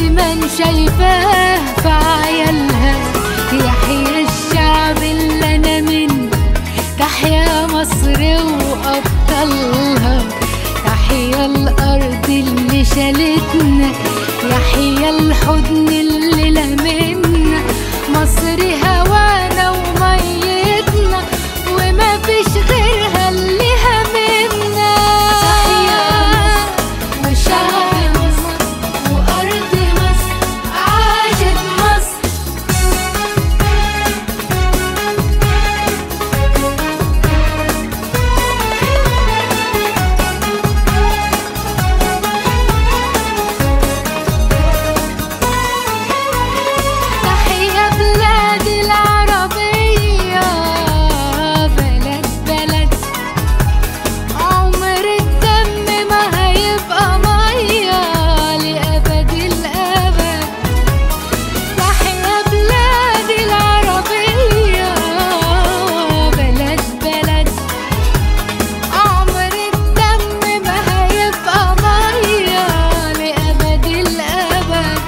دايما شايفاه في عيالها يحيى الشعب اللي انا منه تحيا مصر وابطالها تحيا الارض اللي شالتنا يحيا الحضن اللي لمنا مصر هوانا وميتنا وما فيش غيرها اللي همنا وشعب مصر وارض مصر عاشت مصر تحيا بلادي العربية بلد بلد عمر الدم ما هيبقى مية لأبد الأبد تحيا بلادي العربية بلد بلد عمر الدم ما هيبقى مية لأبد الأبد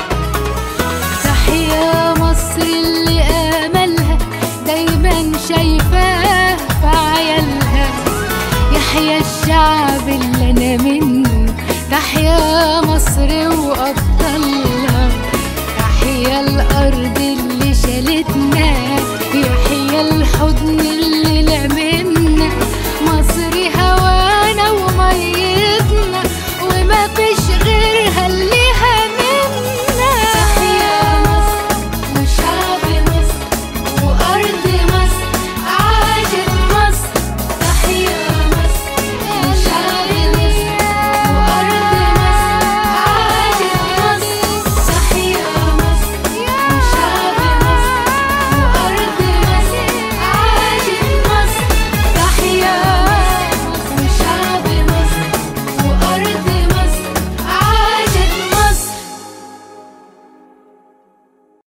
تحيا مصر اللي آملها دايما شايفاه في عيالها يحيى الشعب اللي أنا منه تحيا مصر وأبطالها تحيا الأرض اللي شالتنا